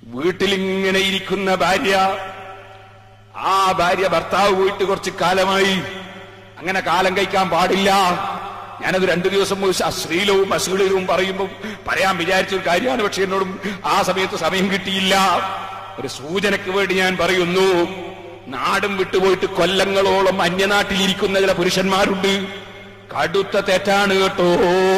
വീട്ടിലിങ്ങനെ ഇരിക്കുന്ന ഭാര്യ ആ ഭാര്യ ഭർത്താവ് വീട്ടിൽ കുറച്ച് കാലമായി അങ്ങനെ കാലം കഴിക്കാൻ പാടില്ല ഞാനത് രണ്ടു ദിവസം മുമ്പ് അശ്ലീലവും അശ്ലീലവും പറയുമ്പോൾ പറയാൻ വിചാരിച്ച ഒരു കാര്യമാണ് പക്ഷെ എന്നോടും ആ സമയത്ത് സമയം കിട്ടിയില്ല ഒരു സൂചനയ്ക്ക് വേണ്ടി ഞാൻ പറയുന്നു നാടും വിട്ടുപോയിട്ട് കൊല്ലങ്ങളോളം അന്യനാട്ടിലിരിക്കുന്ന ചില പുരുഷന്മാരുണ്ട് കടുത്ത തെറ്റാണ് കേട്ടോ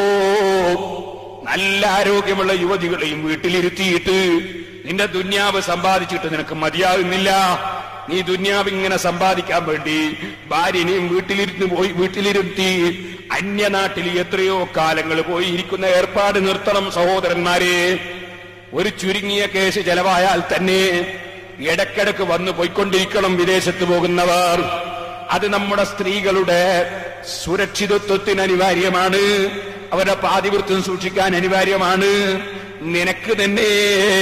നല്ല ആരോഗ്യമുള്ള യുവതികളെയും വീട്ടിലിരുത്തിയിട്ട് നിന്റെ ദുന്യാവ് സമ്പാദിച്ചിട്ട് നിനക്ക് മതിയാകുന്നില്ല നീ ദുന്യാവ് ഇങ്ങനെ സമ്പാദിക്കാൻ വേണ്ടി ഭാര്യനെയും വീട്ടിലിരുന്ന് പോയി വീട്ടിലിരുത്തി അന്യനാട്ടിൽ എത്രയോ കാലങ്ങൾ പോയി ഇരിക്കുന്ന ഏർപ്പാട് നിർത്തണം സഹോദരന്മാരെ ഒരു ചുരുങ്ങിയ കേസ് ചെലവായാൽ തന്നെ ഇടക്കിടക്ക് വന്നു പോയിക്കൊണ്ടിരിക്കണം വിദേശത്ത് പോകുന്നവർ അത് നമ്മുടെ സ്ത്രീകളുടെ സുരക്ഷിതത്വത്തിന് അനിവാര്യമാണ് അവരുടെ പാതിവൃത്വം സൂക്ഷിക്കാൻ അനിവാര്യമാണ് നിനക്ക് തന്നെ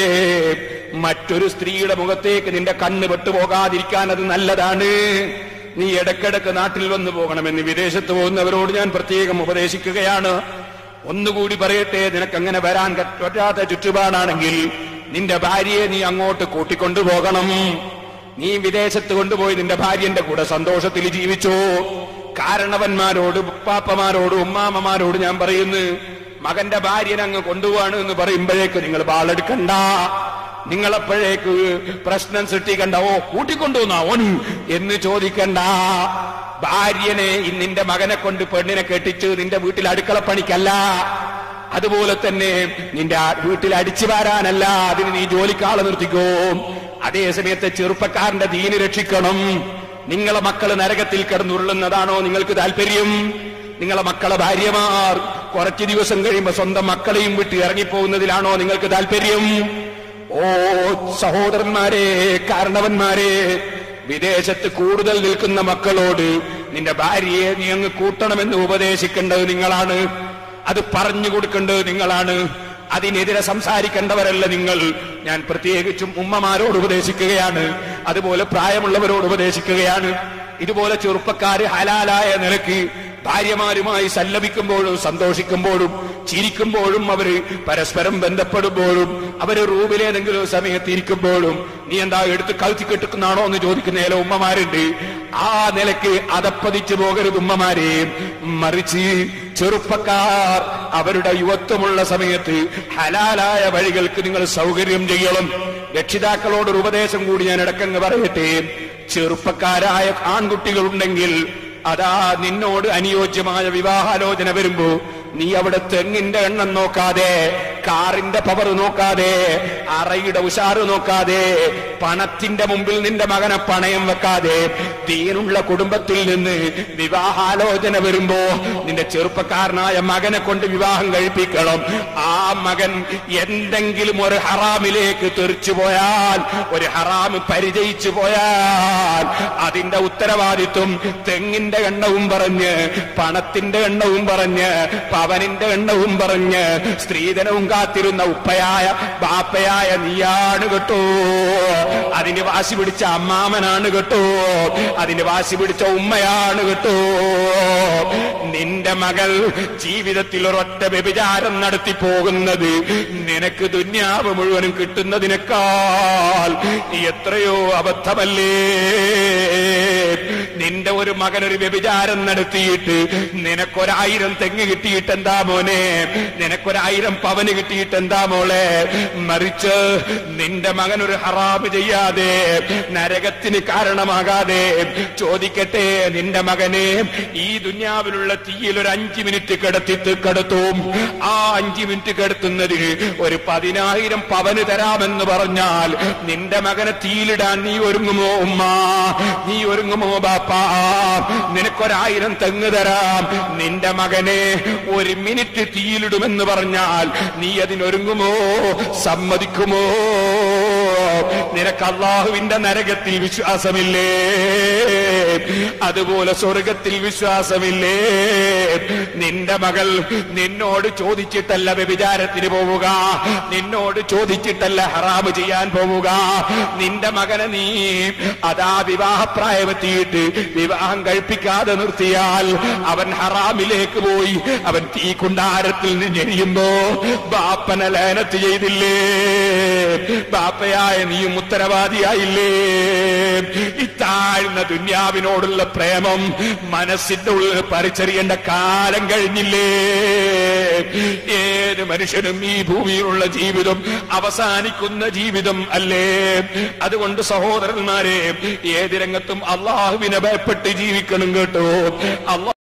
മറ്റൊരു സ്ത്രീയുടെ മുഖത്തേക്ക് നിന്റെ കണ്ണ് പെട്ടുപോകാതിരിക്കാൻ അത് നല്ലതാണ് നീ ഇടക്കിടക്ക് നാട്ടിൽ വന്നു പോകണമെന്ന് വിദേശത്ത് പോകുന്നവരോട് ഞാൻ പ്രത്യേകം ഉപദേശിക്കുകയാണ് ഒന്നുകൂടി പറയട്ടെ നിനക്കങ്ങനെ വരാൻ പറ്റാത്ത ചുറ്റുപാടാണെങ്കിൽ നിന്റെ ഭാര്യയെ നീ അങ്ങോട്ട് കൂട്ടിക്കൊണ്ടുപോകണം നീ വിദേശത്ത് കൊണ്ടുപോയി നിന്റെ ഭാര്യന്റെ കൂടെ സന്തോഷത്തിൽ ജീവിച്ചോ കാരണവന്മാരോട് ഉപ്പാപ്പമാരോട് ഉമ്മാമ്മമാരോട് ഞാൻ പറയുന്നു മകന്റെ ഭാര്യനെ അങ്ങ് കൊണ്ടുപോവാണ് എന്ന് പറയുമ്പോഴേക്ക് നിങ്ങൾ ബാളെടുക്കണ്ട നിങ്ങളെപ്പോഴേക്ക് പ്രശ്നം സൃഷ്ടിക്കണ്ട ഓ കൂട്ടിക്കൊണ്ടുവന്നാ ഓൻ എന്ന് ചോദിക്കണ്ട ഭാര്യനെ നിന്റെ മകനെ കൊണ്ട് പെണ്ണിനെ കെട്ടിച്ച് നിന്റെ വീട്ടിൽ അടുക്കള പണിക്കല്ല അതുപോലെ തന്നെ നിന്റെ ആ വീട്ടിൽ അടിച്ചു വാരാനല്ല അതിന് നീ ജോലിക്കാളെ നിർത്തിക്കോ അതേ സമയത്ത് ചെറുപ്പക്കാരന്റെ ദീന് രക്ഷിക്കണം നിങ്ങളെ മക്കള് നരകത്തിൽ കിടന്നുരുളുന്നതാണോ നിങ്ങൾക്ക് താല്പര്യം നിങ്ങളെ മക്കളെ ഭാര്യമാർ കുറച്ചു ദിവസം കഴിയുമ്പോ സ്വന്തം മക്കളെയും വിട്ട് ഇറങ്ങിപ്പോകുന്നതിലാണോ നിങ്ങൾക്ക് താല്പര്യം ഓ സഹോദരന്മാരെ കാരണവന്മാരെ വിദേശത്ത് കൂടുതൽ നിൽക്കുന്ന മക്കളോട് നിന്റെ ഭാര്യയെ നീ അങ്ങ് കൂട്ടണമെന്ന് ഉപദേശിക്കേണ്ടത് നിങ്ങളാണ് അത് പറഞ്ഞു കൊടുക്കേണ്ടത് നിങ്ങളാണ് അതിനെതിരെ സംസാരിക്കേണ്ടവരല്ല നിങ്ങൾ ഞാൻ പ്രത്യേകിച്ചും ഉമ്മമാരോട് ഉപദേശിക്കുകയാണ് അതുപോലെ പ്രായമുള്ളവരോട് ഉപദേശിക്കുകയാണ് ഇതുപോലെ ചെറുപ്പക്കാര് ഹലാലായ നിലക്ക് ഭാര്യമാരുമായി സല്ലപിക്കുമ്പോഴും സന്തോഷിക്കുമ്പോഴും ചിരിക്കുമ്പോഴും അവര് പരസ്പരം ബന്ധപ്പെടുമ്പോഴും അവര് റൂമിലേതെങ്കിലും സമയത്ത് ഇരിക്കുമ്പോഴും നീ എന്താ എടുത്ത് കഴുത്തി കെട്ടുക്കുന്നാണോ എന്ന് ചോദിക്കുന്ന ചില ഉമ്മമാരുണ്ട് ആ നിലക്ക് അതപ്പതിച്ചു പോകരുത് ഉമ്മമാരെ മറിച്ച് ചെറുപ്പക്കാർ അവരുടെ യുവത്വമുള്ള സമയത്ത് ഹലാലായ വഴികൾക്ക് നിങ്ങൾ സൗകര്യം ചെയ്യണം രക്ഷിതാക്കളോടൊരു ഉപദേശം കൂടി ഞാൻ ഇടക്കങ്ങ് പറയട്ടെ ചെറുപ്പക്കാരായ ആൺകുട്ടികളുണ്ടെങ്കിൽ അതാ നിന്നോട് അനുയോജ്യമായ വിവാഹാലോചന വരുമ്പോ നീ അവിടെ തെങ്ങിന്റെ എണ്ണം നോക്കാതെ കാറിന്റെ പവർ നോക്കാതെ അറയുടെ ഉഷാറ് നോക്കാതെ പണത്തിന്റെ മുമ്പിൽ നിന്റെ മകനെ പണയം വെക്കാതെ തീനുള്ള കുടുംബത്തിൽ നിന്ന് വിവാഹാലോചന വരുമ്പോ നിന്റെ ചെറുപ്പക്കാരനായ മകനെ കൊണ്ട് വിവാഹം കഴിപ്പിക്കണം ആ മകൻ എന്തെങ്കിലും ഒരു ഹറാമിലേക്ക് തെറിച്ചു പോയാൽ ഒരു ഹറാമ് പരിചയിച്ചു പോയാൽ അതിന്റെ ഉത്തരവാദിത്വം തെങ്ങിന്റെ എണ്ണവും പറഞ്ഞ് പണത്തിന്റെ എണ്ണവും പറഞ്ഞ് പവനിന്റെ എണ്ണവും പറഞ്ഞ് സ്ത്രീധനവും കാത്തിരുന്ന ഉപ്പയായ ബാപ്പയായ നീയാണ് കേട്ടോ അതിന് വാശി പിടിച്ച അമ്മാമനാണ് കേട്ടോ അതിന് വാശി പിടിച്ച ഉമ്മയാണ് കേട്ടോ നിന്റെ മകൾ ജീവിതത്തിൽ ഒരൊറ്റ വ്യഭിചാരം നടത്തി പോകുന്നത് നിനക്ക് ദുന്യാവ് മുഴുവനും കിട്ടുന്നതിനേക്കാൾ എത്രയോ അബദ്ധമല്ലേ നിന്റെ ഒരു മകൻ ഒരു വ്യഭിചാരം നടത്തിയിട്ട് നിനക്കൊരായിരം തെങ്ങ് കിട്ടിയിട്ട് എന്താ മോനെ നിനക്കൊരായിരം പവന് കിട്ടിയിട്ട് എന്താ മോളെ മറിച്ച് നിന്റെ മകൻ ഒരു ഹറാബ് ചെയ്യാതെ നരകത്തിന് കാരണമാകാതെ ചോദിക്കട്ടെ നിന്റെ മകനെ ഈ ദുന്യാവിലുള്ള തീയിൽ ഒരു അഞ്ചു മിനിറ്റ് കിടത്തി കിടത്തും ആ അഞ്ചു മിനിറ്റ് കിടത്തുന്നതിന് ഒരു പതിനായിരം പവന് തരാമെന്ന് പറഞ്ഞാൽ നിന്റെ മകനെ തീയിലിടാൻ നീ ഒരുങ്ങുമോ ഉമ്മ നീ ഒരുങ്ങുമോ ബാപ്പാ നിനക്കൊരായിരം തെങ്ങ് തരാം നിന്റെ മകനെ ഒരു മിനിറ്റ് തീയിലിടുമെന്ന് പറഞ്ഞാൽ നീ അതിനൊരുങ്ങുമോ സമ്മതിക്കുമോ നിനക്ക് അള്ളാഹുവിന്റെ നരകത്തിൽ വിശ്വാസമില്ലേ അതുപോലെ സ്വർഗത്തിൽ വിശ്വാസമില്ലേ നിന്റെ മകൾ നിന്നോട് ചോദിച്ചിട്ടല്ല വ്യഭിചാരത്തിന് പോവുക നിന്നോട് ചോദിച്ചിട്ടല്ല ഹറാമ് ചെയ്യാൻ പോവുക നിന്റെ മകനെ നീ അതാ വിവാഹപ്രായമെത്തിയിട്ട് വിവാഹം കഴിപ്പിക്കാതെ നിർത്തിയാൽ അവൻ ഹറാമിലേക്ക് പോയി അവൻ തീ കുണ്ടാരത്തിൽ നിന്ന് എരിയുമ്പോ ബാപ്പനെ ലേനത്ത് ചെയ്തില്ലേ ബാപ്പയായ നീയും ഉത്തരവാദിയായില്ലേ ഇത്താഴ്ന്ന ദുന്യാവിനോടുള്ള പ്രേമം മനസ്സിന്റെ ഉള്ളിൽ പറിച്ചെറിയേണ്ട കാലം കഴിഞ്ഞില്ലേ ഏത് മനുഷ്യനും ഈ ഭൂമിയിലുള്ള ജീവിതം അവസാനിക്കുന്ന ജീവിതം അല്ലേ അതുകൊണ്ട് സഹോദരന്മാരെ ഏത് രംഗത്തും അള്ളാഹുവിനെ ഭയപ്പെട്ട് ജീവിക്കണം കേട്ടോ അള്ളാഹ്